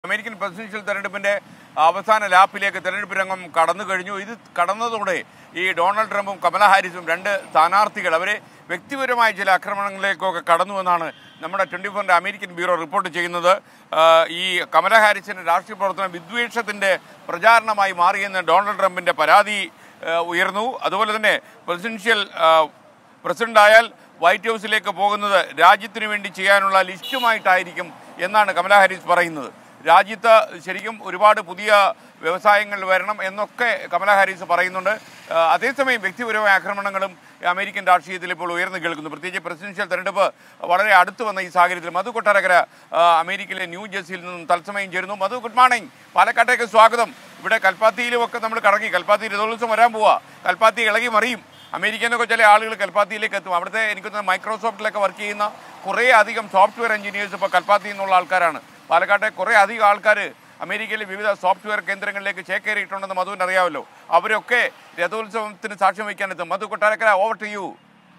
American presidential തെരഞ്ഞെടുപ്പിന്റെ അവസാന ലാപ്പിലേക്ക് തെരഞ്ഞെടുപ്പ് രംഗം കടന്നു കഴിഞ്ഞു ഇത് കടന്നതോടെ ഈ ഡൊണാൾഡ് ട്രംപും കമല ഹാരിസും രണ്ട് സ്ഥാനാർത്ഥികൾ അവരെ വ്യക്തിപരമായ ചില ആക്രമണങ്ങളിലേക്കൊക്കെ കടന്നുവെന്നാണ് നമ്മുടെ ട്വന്റി ഫോറിന്റെ അമേരിക്കൻ ബ്യൂറോ റിപ്പോർട്ട് ചെയ്യുന്നത് ആ, ഈ കമല ഹാരിസിന്റെ രാഷ്ട്രീയ പ്രവർത്തനം വിദ്വേഷത്തിന്റെ പ്രചാരണമായി മാറിയെന്ന് ഡൊണാൾഡ് ട്രംപിന്റെ പരാതി ആ, ഉയർന്നു അതുപോലെ തന്നെ പ്രസിഡൻഷ്യൽ ആ, പ്രസിഡന്റായാൽ വൈറ്റ് ഹൗസിലേക്ക് പോകുന്നത് രാജ്യത്തിന് വേണ്ടി ചെയ്യാനുള്ള ലിസ്റ്റുമായിട്ടായിരിക്കും എന്നാണ് കമലാ ഹാരിസ് പറയുന്നത് രാജ്യത്ത് ശരിക്കും ഒരുപാട് പുതിയ വ്യവസായങ്ങൾ വരണം എന്നൊക്കെ കമലാ ഹാരിസ് പറയുന്നുണ്ട് ആ, അതേസമയം വ്യക്തിപരമായ ആക്രമണങ്ങളും അമേരിക്കൻ രാഷ്ട്രീയത്തിൽ ഇപ്പോൾ ഉയർന്നു കേൾക്കുന്നു പ്രത്യേകിച്ച് പ്രസിഡൻഷ്യൽ തെരഞ്ഞെടുപ്പ് വളരെ അടുത്ത് വന്ന ഈ സാഹചര്യത്തിൽ മധു കൊട്ടാരക്കര ആ, അമേരിക്കയിലെ ന്യൂ ജേഴ്സിയിൽ നിന്നും തത്സമയം ചേരുന്നു മധു ഗുഡ് മോർണിംഗ് പാലക്കാട്ടേക്ക് സ്വാഗതം ഇവിടെ കൽപ്പാത്തിയിലും ഒക്കെ നമ്മൾ കറങ്ങി കൽപ്പാത്തി രഥോത്സവം വരാൻ പോവാ കൽപ്പാത്തി ഇളകി മറിയും അമേരിക്കനൊക്കെ ചില ആളുകൾ കൽപ്പാത്തിയിലേക്ക് എത്തും അവിടുത്തെ എനിക്ക് തോന്നുന്നു മൈക്രോസോഫ്റ്റിലൊക്കെ വർക്ക് ചെയ്യുന്ന കുറേ അധികം സോഫ്റ്റ്വെയർ എഞ്ചിനീയേഴ്സ് ഇപ്പോൾ കൽപ്പാത്തിയിൽ നിന്നുള്ള ആൾക്കാരാണ് പാലക്കാട്ടെ കുറേ അധികം ആൾക്കാർ അമേരിക്കയിലെ വിവിധ സോഫ്റ്റ്വെയർ കേന്ദ്രങ്ങളിലേക്ക് ചേക്കേറിയിട്ടുണ്ടെന്ന് മധുവിന് അറിയാമല്ലോ അവരൊക്കെ രഥോത്സവത്തിന് സാക്ഷ്യം വയ്ക്കാനെത്തും Madhu Kottarakkara over to you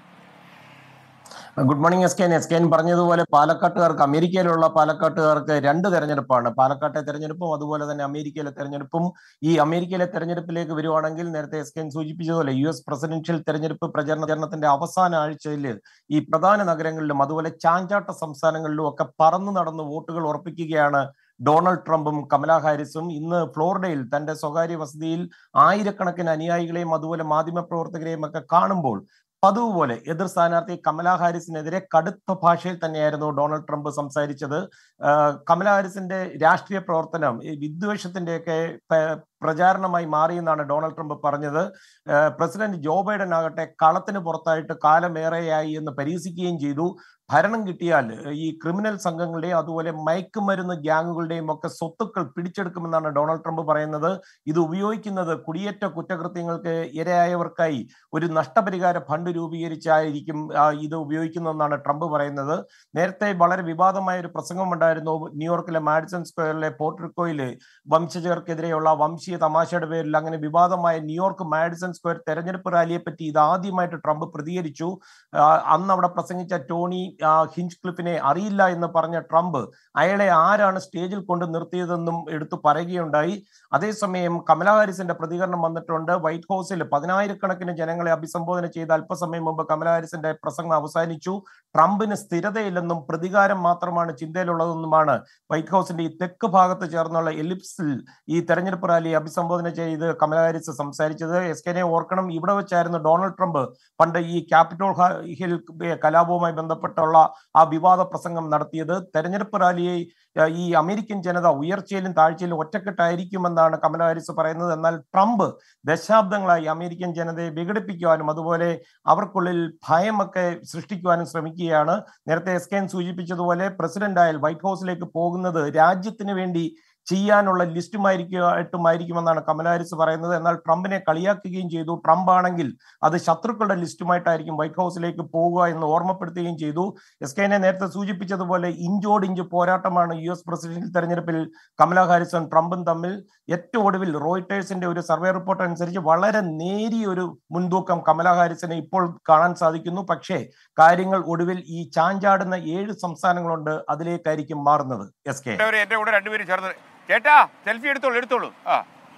good morning S K N S K N പറഞ്ഞതുപോലെ പാലക്കാട്ടുകാർക്ക് അമേരിക്കയിലുള്ള പാലക്കാട്ടുകാർക്ക് രണ്ട് തെരഞ്ഞെടുപ്പാണ് പാലക്കാട്ടെ തെരഞ്ഞെടുപ്പും അതുപോലെ തന്നെ അമേരിക്കയിലെ തെരഞ്ഞെടുപ്പും ഈ അമേരിക്കയിലെ തെരഞ്ഞെടുപ്പിലേക്ക് വരുവാണെങ്കിൽ നേരത്തെ എസ് കെൻ സൂചിപ്പിച്ചതുപോലെ യു എസ് പ്രസിഡൻഷ്യൽ തെരഞ്ഞെടുപ്പ് പ്രചരണത്തിന്റെ അവസാന ആഴ്ചയിൽ ഈ പ്രധാന നഗരങ്ങളിലും അതുപോലെ ചാഞ്ചാട്ട സംസ്ഥാനങ്ങളിലും ഒക്കെ പറന്നു നടന്ന് വോട്ടുകൾ ഉറപ്പിക്കുകയാണ് ഡൊണാൾഡ് ട്രംപും കമലാ ഹാരിസും ഇന്ന് ഫ്ലോറിഡയിൽ തന്റെ സ്വകാര്യ വസതിയിൽ ആയിരക്കണക്കിന് അനുയായികളെയും അതുപോലെ മാധ്യമപ്രവർത്തകരെയും ഒക്കെ കാണുമ്പോൾ പതിവ് പോലെ എതിർ സ്ഥാനാർത്ഥി കമലാ ഹാരിസിനെതിരെ കടുത്ത ഭാഷയിൽ തന്നെയായിരുന്നു ഡൊണാൾഡ് ട്രംപ് സംസാരിച്ചത് ആഹ് കമലാ ഹാരിസിന്റെ രാഷ്ട്രീയ പ്രവർത്തനം ഈ വിദ്വേഷത്തിന്റെയൊക്കെ പ- പ്രചാരണമായി മാറിയെന്നാണ് ഡൊണാൾഡ് ട്രംപ് പറഞ്ഞത് ആഹ് പ്രസിഡന്റ് ജോ ബൈഡൻ ആകട്ടെ കളത്തിന് പുറത്തായിട്ട് കാലമേറെയായി എന്ന് പരിഹസിക്കുകയും ചെയ്തു ഭരണം കിട്ടിയാൽ ഈ ക്രിമിനൽ സംഘങ്ങളുടെയും അതുപോലെ മയക്കുമരുന്ന് ഗ്യാങ്ങുകളുടെയും ഒക്കെ സ്വത്തുക്കൾ പിടിച്ചെടുക്കുമെന്നാണ് ഡൊണാൾഡ് ട്രംപ് പറയുന്നത് ഇത് ഉപയോഗിക്കുന്നത് കുടിയേറ്റ കുറ്റകൃത്യങ്ങൾക്ക് ഇരയായവർക്കായി ഒരു നഷ്ടപരിഹാര ഫണ്ട് രൂപീകരിച്ചായിരിക്കും ആ, ഇത് ഉപയോഗിക്കുന്നതെന്നാണ് ട്രംപ് പറയുന്നത് നേരത്തെ വളരെ വിവാദമായ ഒരു പ്രസംഗം ഉണ്ടായിരുന്നു ന്യൂയോർക്കിലെ മാഡിസൺ സ്ക്വയറിലെ പോർട്രിക്കോയില് വംശജർക്കെതിരെയുള്ള വംശീയ തമാശയുടെ പേരിൽ അങ്ങനെ വിവാദമായ ന്യൂയോർക്ക് മാഡിസൺ സ്ക്വയർ തെരഞ്ഞെടുപ്പ് റാലിയെ പറ്റി ഇത് ആദ്യമായിട്ട് ട്രംപ് പ്രതികരിച്ചു ആ, അന്ന് അവിടെ പ്രസംഗിച്ച ടോണി ആ, ഹിഞ്ച്ക്ലിഫിനെ അറിയില്ല എന്ന് പറഞ്ഞ ട്രംപ് അയാളെ ആരാണ് സ്റ്റേജിൽ കൊണ്ട് നിർത്തിയതെന്നും എടുത്തു പറയുകയുണ്ടായി അതേസമയം കമലാ ഹാരിസിന്റെ പ്രതികരണം വന്നിട്ടുണ്ട് വൈറ്റ് ഹൗസിൽ പതിനായിരക്കണക്കിന് ജനങ്ങളെ അഭിസംബോധന ചെയ്ത അല്പസമയം മുമ്പ് കമലാ ഹാരിസിന്റെ പ്രസംഗം അവസാനിച്ചു ട്രംപിന് സ്ഥിരതയില്ലെന്നും പ്രതികാരം മാത്രമാണ് ചിന്തയിലുള്ളതെന്നുമാണ് വൈറ്റ് ഹൗസിന്റെ ഈ തെക്ക് ഭാഗത്ത് ചേർന്നുള്ള എലിപ്സിൽ ഈ തെരഞ്ഞെടുപ്പ് റാലിയെ അഭിസംബോധന ചെയ്ത് കമലാ ഹാരിസ് സംസാരിച്ചത് എസ് കെനെ ഓർക്കണം ഇവിടെ വെച്ചായിരുന്നു ഡൊണാൾഡ് ട്രംപ് പണ്ട് ഈ ക്യാപിറ്റോൾ ഹ- ഹിൽ കലാപവുമായി ബന്ധപ്പെട്ടുള്ള ആ വിവാദ പ്രസംഗം നടത്തിയത് തെരഞ്ഞെടുപ്പ് റാലിയെ ഏഹ്, ഈ അമേരിക്കൻ ജനത ഉയർച്ചയിലും താഴ്ചയിലും ഒറ്റക്കെട്ടായിരിക്കുമെന്നാണ് കമലാ ഹാരിസ് പറയുന്നത് എന്നാൽ ട്രംപ് ദശാബ്ദങ്ങളായി അമേരിക്കൻ ജനതയെ വിഘടിപ്പിക്കുവാനും അതുപോലെ അവർക്കുള്ളിൽ ഭയമൊക്കെ സൃഷ്ടിക്കുവാനും ശ്രമിക്കുകയാണ് നേരത്തെ എസ് കെ എൻ സൂചിപ്പിച്ചതുപോലെ പ്രസിഡന്റ് ആയാൽ വൈറ്റ് ഹൗസിലേക്ക് പോകുന്നത് രാജ്യത്തിന് വേണ്ടി ചെയ്യാനുള്ള ലിസ്റ്റുമായിരിക്കുമായിരിക്കുമെന്നാണ് കമലാ ഹാരിസ് പറയുന്നത് എന്നാൽ ട്രംപിനെ കളിയാക്കുകയും ചെയ്തു ട്രംപ് ആണെങ്കിൽ അത് ശത്രുക്കളുടെ ലിസ്റ്റുമായിട്ടായിരിക്കും വൈറ്റ് ഹൗസിലേക്ക് പോവുക എന്ന് ഓർമ്മപ്പെടുത്തുകയും ചെയ്തു എസ് കെനെ നേരത്തെ സൂചിപ്പിച്ചതുപോലെ ഇഞ്ചോട് ഇഞ്ച് പോരാട്ടമാണ് യു എസ് പ്രസിഡന്റ് തെരഞ്ഞെടുപ്പിൽ കമലാ ഹാരിസും ട്രംപും തമ്മിൽ ഏറ്റവും ഒടുവിൽ റോയിട്ടേഴ്സിന്റെ ഒരു സർവേ റിപ്പോർട്ട് അനുസരിച്ച് വളരെ നേരിയ ഒരു മുൻതൂക്കം കമലാ ഹാരിസിനെ ഇപ്പോൾ കാണാൻ സാധിക്കുന്നു പക്ഷേ കാര്യങ്ങൾ ഒടുവിൽ ഈ ചാഞ്ചാടുന്ന ഏഴ് സംസ്ഥാനങ്ങളുണ്ട് അതിലേക്കായിരിക്കും മാറുന്നത് എസ് കെ എല്ലാവരും എൻ്റെ കൂടെ രണ്ടുപേരും ചേർന്ന് ചേട്ടാ സെൽഫി എടുത്തോളൂ എടുത്തോളൂ ആ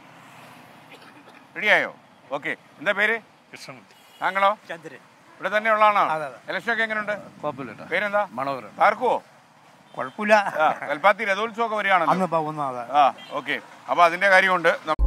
റെഡിയായോ ഓക്കെ എന്താ പേര് കൃഷ്ണമൂർത്തി താങ്കളോ ചന്ദ്രൻ ഇവിടെ തന്നെ ഉള്ളതാണോ അതെ, അതെ. ഇലക്ഷൻ ഒക്കെ എങ്ങനെയുണ്ട് കുഴപ്പമില്ല പേരെന്താ മണോഹരൻ താർക്കുവോ കുഴപ്പമില്ല ആ കൽപ്പാത്തി രഥോത്സവമൊക്കെ വരികയാണല്ലോ അന്ന് പോകുന്ന അതാ ആ ഓക്കെ അപ്പൊ അതിന്റെ കാര്യമുണ്ട്